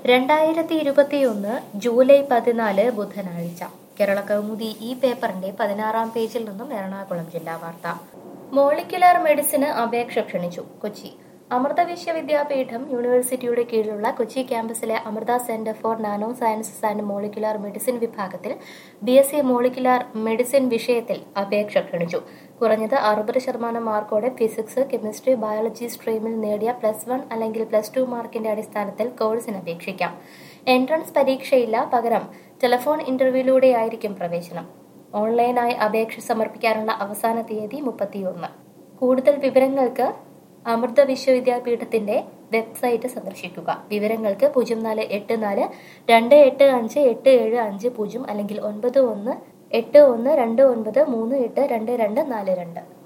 രണ്ടായിരത്തി ഇരുപത്തിയൊന്ന് ജൂലൈ പതിനാല് ബുധനാഴ്ച കേരള കൗമുദി ഈ പേപ്പറിന്റെ പതിനാറാം പേജിൽ നിന്നും എറണാകുളം ജില്ലാ വാർത്ത മോളിക്കുലർ മെഡിസിന് അപേക്ഷ ക്ഷണിച്ചു കൊച്ചി അമൃത വിശ്വവിദ്യാപീഠം യൂണിവേഴ്സിറ്റിയുടെ കീഴിലുള്ള കൊച്ചി ക്യാമ്പസിലെ Amrita centre for nano sciences and molecular medicine വിഭാഗത്തിൽ B S C molecular medicine വിഷയത്തിൽ അപേക്ഷ ക്ഷണിച്ചു കുറഞ്ഞത് അറുപത് ശതമാനം മാർക്കോടെ ഫിസിക്സ് കെമിസ്ട്രി ബയോളജി സ്ട്രീമിൽ നേടിയ പ്ലസ് വൺ അല്ലെങ്കിൽ പ്ലസ് ടു മാർക്കിന്റെ അടിസ്ഥാനത്തിൽ കോഴ്സിന് അപേക്ഷിക്കാം എൻട്രൻസ് പരീക്ഷയില്ല പകരം ടെലിഫോൺ ഇന്റർവ്യൂയിലൂടെയായിരിക്കും പ്രവേശനം ഓൺലൈനായി അപേക്ഷ സമർപ്പിക്കാനുള്ള അവസാന തീയതി മുപ്പത്തിയൊന്ന് കൂടുതൽ വിവരങ്ങൾക്ക് അമൃത വിശ്വവിദ്യാപീഠത്തിന്റെ വെബ്സൈറ്റ് സന്ദർശിക്കുക വിവരങ്ങൾക്ക് പൂജ്യം നാല് എട്ട് നാല് രണ്ട് എട്ട് അഞ്ച് എട്ട് ഏഴ് അഞ്ച് പൂജ്യം അല്ലെങ്കിൽ ഒൻപത് ഒന്ന് എട്ട് ഒന്ന് രണ്ട് ഒൻപത് മൂന്ന് എട്ട് രണ്ട് രണ്ട് നാല് രണ്ട്